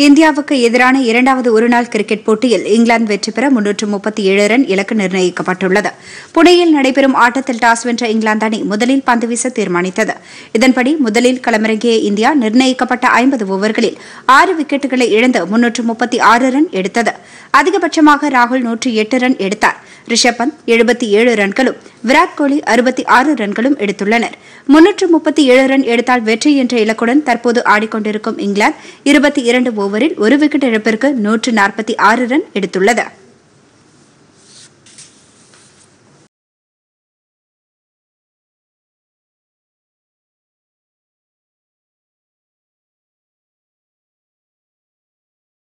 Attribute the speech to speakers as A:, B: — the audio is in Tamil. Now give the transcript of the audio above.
A: இந்தியாவுக்கு எதிரான இரண்டாவது ஒருநாள் கிரிக்கெட் போட்டியில் இங்கிலாந்து வெற்றி பெற முன்னூற்று முப்பத்தி ஏழு ரன் இலக்கு நிர்ணயிக்கப்பட்டுள்ளது புனேயில் நடைபெறும் ஆட்டத்தில் டாஸ் வென்ற இங்கிலாந்து அணி முதலில் பந்து வீச தீர்மானித்தது இதன்படி முதலில் களமிறங்கிய இந்தியா நிர்ணயிக்கப்பட்ட ஐம்பது ஓவர்களில் ஆறு விக்கெட்டுகளை இழந்து முன்னூற்று முப்பத்தி ஆறு ரன் எடுத்தது அதிகபட்சமாக ராகுல் நூற்று எட்டு ரன் எடுத்தார் ரிஷப் பந்த் எழுபத்தி ஏழு ரன்களும் விராட் கோலி அறுபத்தி ஆறு ரன்களும் எடுத்துள்ளனர் முன்னூற்று முப்பத்தி ஏழு ரன் எடுத்தால் வெற்றி என்ற இலக்குடன் தற்போது ஆடிக்கொண்டிருக்கும் இங்கிலாந்து இருபத்தி இரண்டு ஓவரில் ஒரு விக்கெட் இழப்பிற்கு நூற்று நாற்பத்தி ஆறு ரன் எடுத்துள்ளது